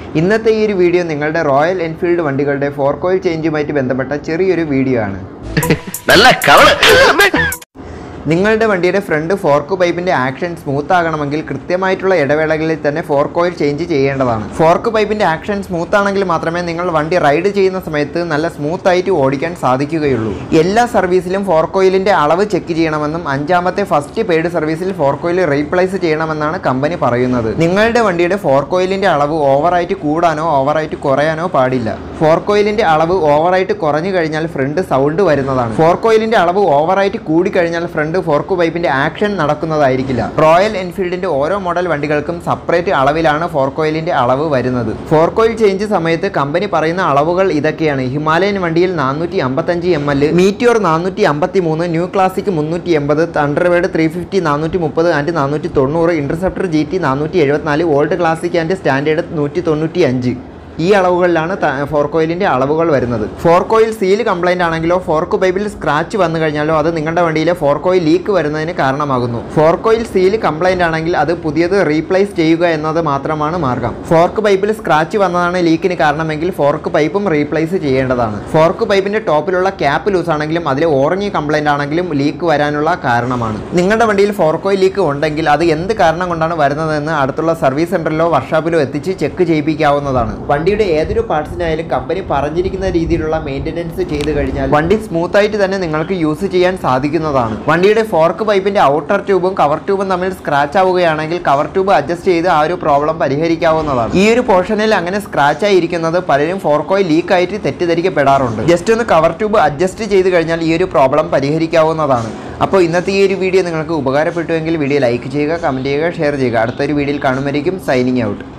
ഇന്നത്തെ ഈ ഒരു വീഡിയോ നിങ്ങളുടെ റോയൽ എൻഫീൽഡ് വണ്ടികളുടെ ഫോർക്ക് ഓയിൽ ചേഞ്ചുമായിട്ട് ബന്ധപ്പെട്ട ചെറിയൊരു വീഡിയോ ആണ് നല്ല കവള് നിങ്ങളുടെ വണ്ടിയുടെ ഫ്രണ്ട് ഫോർക്ക് പൈപ്പിന്റെ ആക്ഷൻ സ്മൂത്ത് ആകണമെങ്കിൽ കൃത്യമായിട്ടുള്ള ഇടവേളകളിൽ തന്നെ ഫോർക്ക് ഓയിൽ ചേഞ്ച് ചെയ്യേണ്ടതാണ് ഫോർക്ക് പൈപ്പിന്റെ ആക്ഷൻ സ്മൂത്ത് ആണെങ്കിൽ മാത്രമേ നിങ്ങൾ വണ്ടി റൈഡ് ചെയ്യുന്ന സമയത്ത് നല്ല സ്മൂത്ത് ആയിട്ട് ഓടിക്കാൻ സാധിക്കുകയുള്ളൂ എല്ലാ സർവീസിലും ഫോർക്ക് ഓയിലിന്റെ അളവ് ചെക്ക് ചെയ്യണമെന്നും അഞ്ചാമത്തെ ഫസ്റ്റ് പെയ്ഡ് സർവീസിൽ ഫോർക്ക് ഓയിൽ റീപ്ലേസ് ചെയ്യണമെന്നാണ് കമ്പനി പറയുന്നത് നിങ്ങളുടെ വണ്ടിയുടെ ഫോർക്ക് ഓയിലിന്റെ അളവ് ഓവറായിട്ട് കൂടാനോ ഓവറായിട്ട് കുറയാനോ പാടില്ല ഫോർക്ക് ഓയിലിന്റെ അളവ് ഓവറായിട്ട് കുറഞ്ഞു കഴിഞ്ഞാൽ ഫ്രണ്ട് സൗണ്ട് വരുന്നതാണ് ഫോർക്ക് ഓയിലിന്റെ അളവ് ഓവറായിട്ട് കൂടി കഴിഞ്ഞാൽ ഫ്രണ്ട് ഫോർക്ക് പൈപ്പിന്റെ ആക്ഷൻ നടക്കുന്നതായിരിക്കില്ല റോയൽ എൻഫീൽഡിന്റെ ഓരോ മോഡൽ വണ്ടികൾക്കും സെപ്പറേറ്റ് അളവിലാണ് ഫോർക്ക് ഓയിലിന്റെ അളവ് വരുന്നത് ഫോർക്ക് ഓയിൽ ചേഞ്ച് സമയത്ത് കമ്പനി പറയുന്ന അളവുകൾ ഇതൊക്കെയാണ് ഹിമാലയൻ വണ്ടിയിൽ നാനൂറ്റി അമ്പത്തഞ്ച് എം എൽ മീറ്റിയോർ നാനൂറ്റി അമ്പത്തി മൂന്ന് ന്യൂ ക്ലാസിക് മുന്നൂറ്റി എൺപത് തണ്ടർവേഡ് ത്രീ ഫിഫ്റ്റി നാനൂറ്റി മുപ്പത് ആൻഡ് നാനൂറ്റി തൊണ്ണൂറ് ഇന്റർസെപ്റ്റർ ജി ടി നാനൂറ്റി എഴുപത്തിനാല് ഓൾഡ് ക്ലാസിക് ആൻഡ് സ്റ്റാൻഡേർഡ് നൂറ്റി തൊണ്ണൂറ്റി അഞ്ച് ഈ അളവുകളിലാണ് ഫോർക്ക് ഓയിലിന്റെ അളവുകൾ വരുന്നത് ഫോർക്ക് ഓയിൽ സീൽ കംപ്ലൈന്റ് ആണെങ്കിലോ ഫോർക്ക് പൈപ്പിൽ സ്ക്രാച്ച് വന്നു കഴിഞ്ഞാലോ അത് നിങ്ങളുടെ വണ്ടിയിലെ ഫോർക്ക് ഓയിൽ ലീക്ക് വരുന്നതിന് കാരണമാകുന്നു ഫോർക്ക് ഓയിൽ സീൽ കംപ്ലൈന്റ് ആണെങ്കിൽ അത് പുതിയത് റീപ്ലേസ് ചെയ്യുക എന്നത് മാത്രമാണ് മാർഗം ഫോർക്ക് പൈപ്പിൽ സ്ക്രാച്ച് വന്നതാണ് ലീക്കിന് കാരണമെങ്കിൽ ഫോർക്ക് പൈപ്പും റീപ്ലേസ് ചെയ്യേണ്ടതാണ് ഫോർക്ക് പൈപ്പിന്റെ ടോപ്പിലുള്ള ക്യാപ്പ് ലൂസ് ആണെങ്കിലും അതിലെ ഓറഞ്ച് കംപ്ലൈന്റ് ആണെങ്കിലും ലീക്ക് വരാനുള്ള കാരണമാണ് നിങ്ങളുടെ വണ്ടിയിൽ ഫോർക്ക് ഓയിൽ ലീക്ക് ഉണ്ടെങ്കിൽ അത് എന്ത് കാരണം കൊണ്ടാണ് വരുന്നതെന്ന് അടുത്തുള്ള സർവീസ് സെന്ററിലോ വർക്ക്ഷോപ്പിലോ എത്തിച്ച് ചെക്ക് ചെയ്യിപ്പിക്കാവുന്നതാണ് വണ്ടിയുടെ ഏതൊരു പാർട്സിനായാലും കമ്പനി പറഞ്ഞിരിക്കുന്ന രീതിയിലുള്ള മെയിൻ്റെനൻസ് ചെയ്ത് കഴിഞ്ഞാൽ വണ്ടി സ്മൂത്ത് ആയിട്ട് തന്നെ നിങ്ങൾക്ക് യൂസ് ചെയ്യാൻ സാധിക്കുന്നതാണ് വണ്ടിയുടെ ഫോർക്ക് പൈപ്പിന്റെ ഔട്ടർ ട്യൂബും കവർ ട്യൂബും തമ്മിൽ സ്ക്രാച്ച് ആവുകയാണെങ്കിൽ കവർ ട്യൂബ് അഡ്ജസ്റ്റ് ചെയ്ത് ആ ഒരു പ്രോബ്ലം പരിഹരിക്കാവുന്നതാണ് ഈ ഒരു പോർഷനിൽ അങ്ങനെ സ്ക്രാച്ച് ആയിരിക്കുന്നത് പലരും ഫോർക്ക് ഓയിൽ ലീക്ക് ആയിട്ട് തെറ്റിദ്ധരിക്കപ്പെടാറുണ്ട് ജസ്റ്റ് ഒന്ന് കവർ ട്യൂബ് അഡ്ജസ്റ്റ് ചെയ്ത് കഴിഞ്ഞാൽ ഈ ഒരു പ്രോബ്ലം പരിഹരിക്കാവുന്നതാണ് അപ്പോൾ ഇന്നത്തെ ഈ ഒരു വീഡിയോ നിങ്ങൾക്ക് ഉപകാരപ്പെട്ടുവെങ്കിൽ വീഡിയോ ലൈക്ക് ചെയ്യുക കമൻറ്റ് ചെയ്യുക ഷെയർ ചെയ്യുക അടുത്തൊരു വീഡിയോയിൽ കാണുമായിരിക്കും സൈനിങ് ഔട്ട്